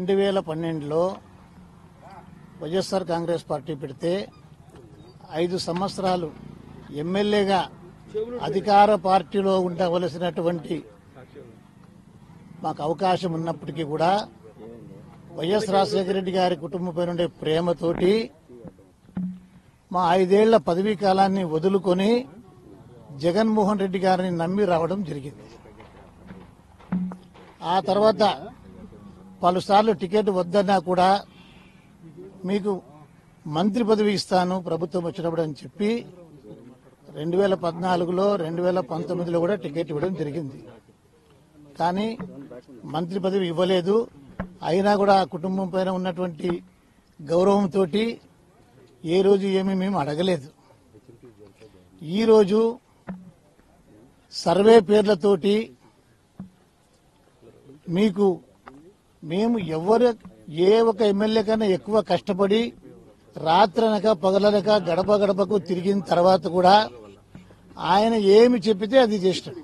రెండు వేల పన్నెండులో వైఎస్ఆర్ కాంగ్రెస్ పార్టీ పెడితే ఐదు సంవత్సరాలు ఎమ్మెల్యేగా అధికార పార్టీలో ఉండవలసినటువంటి మాకు అవకాశం ఉన్నప్పటికీ కూడా వైఎస్ రాజశేఖర రెడ్డి గారి కుటుంబంపై ఉండే ప్రేమతోటి మా ఐదేళ్ల పదవీ కాలాన్ని వదులుకొని జగన్మోహన్ రెడ్డి గారిని నమ్మి రావడం జరిగింది ఆ తర్వాత పలుసార్లు టికెట్ వద్దన్నా కూడా మీకు మంత్రి పదవి ఇస్తాను ప్రభుత్వం వచ్చినప్పుడు అని చెప్పి రెండు వేల పద్నాలుగులో రెండు వేల పంతొమ్మిదిలో కూడా టికెట్ ఇవ్వడం జరిగింది కానీ మంత్రి పదవి ఇవ్వలేదు అయినా కూడా ఆ కుటుంబం పైన ఉన్నటువంటి గౌరవంతో ఏ రోజు ఏమీ మేము అడగలేదు ఈరోజు సర్వే పేర్లతోటి మీకు మేము ఎవరు ఏ ఒక ఎమ్మెల్యే కన్నా ఎక్కువ కష్టపడి రాత్రనక పగలనక గడప గడపకు తిరిగిన తర్వాత కూడా ఆయన ఏమి చెప్పితే అది చేస్తాం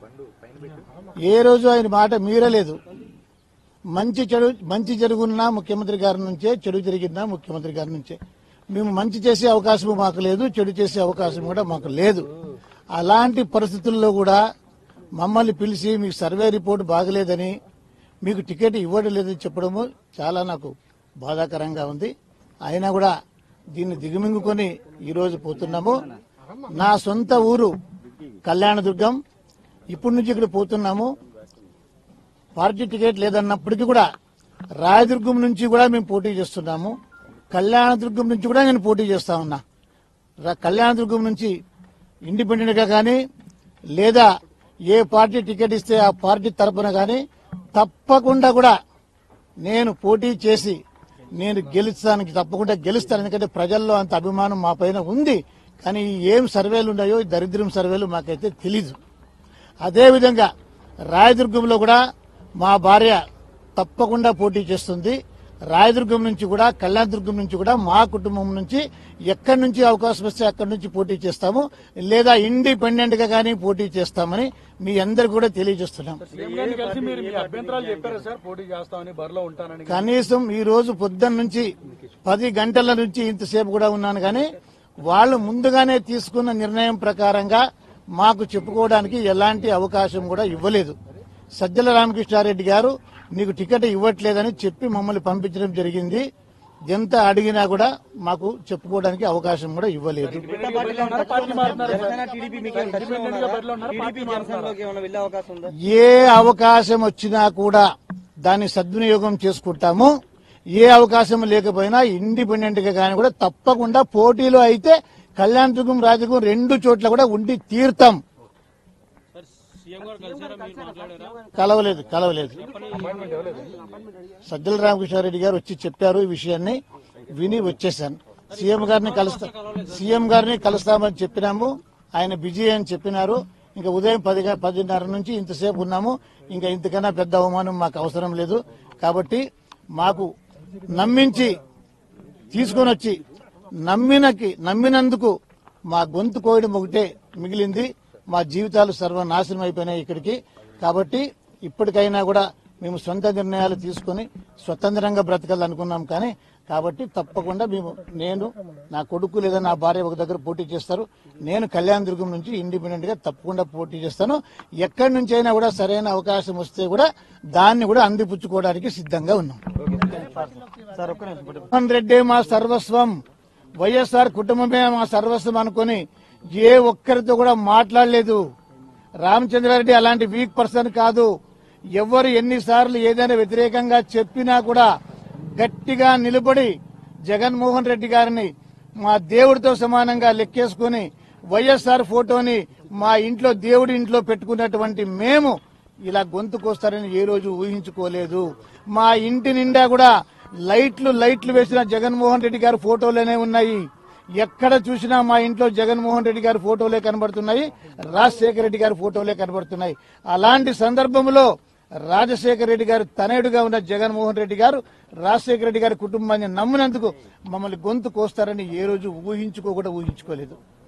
ఏ రోజు ఆయన మాట మీరలేదు మంచి చెడు మంచి జరుగున్నా ముఖ్యమంత్రి గారి నుంచే చెడు జరిగినా ముఖ్యమంత్రి గారి నుంచే మేము మంచి చేసే అవకాశం మాకు లేదు చెడు చేసే అవకాశం కూడా మాకు లేదు అలాంటి పరిస్థితుల్లో కూడా మమ్మల్ని పిలిచి మీకు సర్వే రిపోర్ట్ బాగలేదని మీకు టికెట్ ఇవ్వడం లేదని చెప్పడము చాలా నాకు బాధాకరంగా ఉంది అయినా కూడా దీన్ని దిగమింగుకొని ఈరోజు పోతున్నాము నా సొంత ఊరు కళ్యాణదుర్గం ఇప్పటి నుంచి ఇక్కడ పోతున్నాము పార్టీ టికెట్ లేదన్నప్పటికీ కూడా రాయదుర్గం నుంచి కూడా మేము పోటీ చేస్తున్నాము కళ్యాణదుర్గం నుంచి కూడా నేను పోటీ చేస్తా ఉన్నా ర- కళ్యాణదుర్గం నుంచి ఇండిపెండెంట్ గా కానీ లేదా ఏ పార్టీ టికెట్ ఇస్తే ఆ పార్టీ తరపున కానీ తప్పకుండా కూడా నేను పోటీ చేసి నేను గెలుస్తానికి తప్పకుండా గెలుస్తాను ఎందుకంటే ప్రజల్లో అంత అభిమానం మా పైన ఉంది కానీ ఏం సర్వేలు ఉన్నాయో ఈ దరిద్రం సర్వేలు మాకైతే తెలీదు అదేవిధంగా రాయదుర్గంలో కూడా మా భార్య తప్పకుండా పోటీ చేస్తుంది రాయదుర్గం నుంచి కూడా కళ్యాణదుర్గం నుంచి కూడా మా కుటుంబం నుంచి ఎక్కడి నుంచి అవకాశం వస్తే అక్కడి నుంచి పోటీ చేస్తాము లేదా ఇండిపెండెంట్ గా కానీ పోటీ చేస్తామని మీ అందరు కూడా తెలియజేస్తున్నాం సీఎం గారిని కలిసి మీరు మీ అభ్యంతరాలు చెప్పారా సార్ పోటీ చేస్తామని బరిలో ఉంటానని కనీసం ఈ రోజు పొద్దున్న నుంచి పది గంటల నుంచి ఇంతసేపు కూడా ఉన్నాను కానీ వాళ్ళు ముందుగానే తీసుకున్న నిర్ణయం ప్రకారంగా మాకు చెప్పుకోవడానికి ఎలాంటి అవకాశం కూడా ఇవ్వలేదు సజ్జల రామకృష్ణారెడ్డి గారు నీకు టికెట్ ఇవ్వట్లేదని చెప్పి మమ్మల్ని పంపించడం జరిగింది ఎంత అడిగినా కూడా మాకు చెప్పుకోవడానికి అవకాశం కూడా ఇవ్వలేదు పార్టీ మారుతున్నారు సార్. జనసేన టీడీపీ మీకు ఏమైనా టచ్లో ఇండిపెండెంట్ గా బరిలో ఉన్నారు, ఉన్నారా? పార్టీ టీడీపీ జనసేనలోకి ఏమైనా వెళ్ళే అవకాశం ఉందా ఏ అవకాశం వచ్చినా కూడా దాన్ని సద్వినియోగం చేసుకుంటాము ఏ అవకాశం లేకపోయినా ఇండిపెండెంట్ గా కానీ కూడా తప్పకుండా పోటీలో అయితే కళ్యాణదుర్గం రాజదుర్గం రెండు చోట్ల కూడా ఉండి తీర్థం కలవలేదు కలవలేదు సజ్జల రామకృష్ణారెడ్డి గారు వచ్చి చెప్పారు ఈ విషయాన్ని విని వచ్చేసాను సీఎం గారిని కలుస్తా సీఎం గారిని కలుస్తామని చెప్పినాము ఆయన బిజీ అని చెప్పినారు ఇంకా ఉదయం పది గ- పదిన్నర నుంచి ఇంతసేపు ఉన్నాము ఇంకా ఇంతకన్నా పెద్ద అవమానం మాకు అవసరం లేదు కాబట్టి మాకు నమ్మించి తీసుకొని వచ్చి నమ్మినకి నమ్మినందుకు మా గొంతు కోయడం ఒకటే మిగిలింది మా జీవితాలు సర్వనాశనం అయిపోయినాయి ఇక్కడికి కాబట్టి ఇప్పటికైనా కూడా మేము సొంత నిర్ణయాలు తీసుకొని స్వతంత్రంగా బ్రతకాలనుకున్నాం కానీ కాబట్టి తప్పకుండా మేము నేను నా కొడుకు లేదా నా భార్య ఒక దగ్గర పోటీ చేస్తారు నేను కళ్యాణ దుర్గం నుంచి ఇండిపెండెంట్ గా తప్పకుండా పోటీ చేస్తాను ఎక్కడి నుంచి అయినా కూడా సరైన అవకాశం వస్తే కూడా దాన్ని కూడా అందిపుచ్చుకోవడానికి సిద్ధంగా ఉన్నాం సార్ ఒక్క నిమిషం ఇప్పుడు జగన్మోహన్ రెడ్డి మా సర్వస్వం వైఎస్ఆర్ కుటుంబమే మా సర్వస్వం అనుకుని ఏ ఒక్కరితో కూడా మాట్లాడలేదు రామచంద్రారెడ్డి అలాంటి వీక్ పర్సన్ కాదు ఎవరు ఎన్నిసార్లు ఏదైనా వ్యతిరేకంగా చెప్పినా కూడా గట్టిగా నిలబడి జగన్మోహన్ రెడ్డి గారిని మా దేవుడితో సమానంగా లెక్కేసుకుని వైఎస్ఆర్ ఫోటోని మా ఇంట్లో దేవుడి ఇంట్లో పెట్టుకున్నటువంటి మేము ఇలా గొంతుకొస్తారని ఏ రోజు ఊహించుకోలేదు మా ఇంటి నిండా కూడా లైట్లు లైట్లు వేసిన జగన్మోహన్ రెడ్డి గారి ఫోటోలనే ఉన్నాయి ఎక్కడ చూసినా మా ఇంట్లో జగన్మోహన్ రెడ్డి గారి ఫోటోలే కనబడుతున్నాయి రాజశేఖర రెడ్డి గారి ఫోటోలే కనబడుతున్నాయి అలాంటి సందర్భంలో రాజశేఖర రెడ్డి గారు తనయుడుగా ఉన్న జగన్మోహన్ రెడ్డి గారు రాజశేఖర రెడ్డి గారి కుటుంబాన్ని నమ్మినందుకు మమ్మల్ని గొంతు కోస్తారని ఏ రోజు ఊహించుకో కూడా ఊహించుకోలేదు